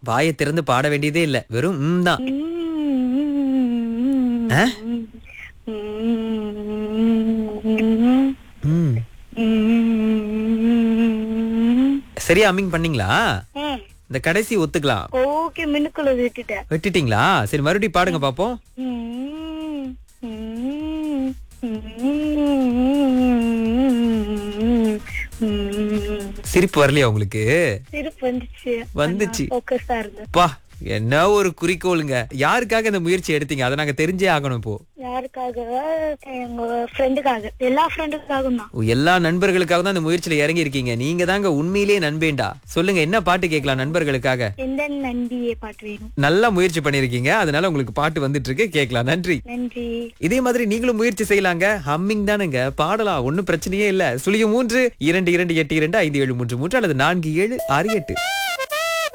வாயை திறந்து பாட வேண்டியதே இல்ல வெறும் ம் தான் ஆ? ம். சரியா அம்மிங் பண்ணீங்களா இந்த கடைசி ஒத்துக்கலாம் ஓகே மின்னுக்குள்ள விட்டுட்டேன் விட்டுட்டீங்களா சரி மறுபடியும் பாடுங்க பாப்போம் உம், உம், உம். சிரிப்பு வரலையா உங்களுக்கு சிரிப்பு வந்துச்சு வந்துச்சு. ஃபோக்கஸா இருந்தேன் பா என்ன ஒரு குறிக்கோளுங்க யாருக்காக இந்த முயற்சி எடுத்தீங்க அதை நாங்க தெரிஞ்சே ஆகணும் இப்போ யாருக்காக எங்க ஃப்ரெண்டுக்காக எல்லா ஃப்ரெண்டுக்காகவும் தான் ஓ, எல்லா நண்பர்களுக்காக தான் இந்த முயற்சியில இறங்கி இருக்கீங்க நீங்க தாங்க உண்மையிலேயே நண்பேண்டா சொல்லுங்க என்ன பாட்டு கேட்கலாம் நண்பர்களுக்காக எந்த நன்றியே பாட்டு வேணும் நல்லா முயற்சி பண்ணிருக்கீங்க அதனால உங்களுக்கு பாட்டு வந்துட்டு இருக்கு கேட்கலாம் நன்றி நன்றி இதே மாதிரி நீங்களும் முயற்சி செய்யலாங்க ஹம்மிங் தானுங்க பாடலாம் ஒண்ணும் பிரச்சனையே இல்ல சுழியம் மூன்று இரண்டு இரண்டு எட்டு இரண்டு ஐந்து ஏழு மூன்று மூன்று அல்லது நான்கு ஏழு ஆறு எட்டு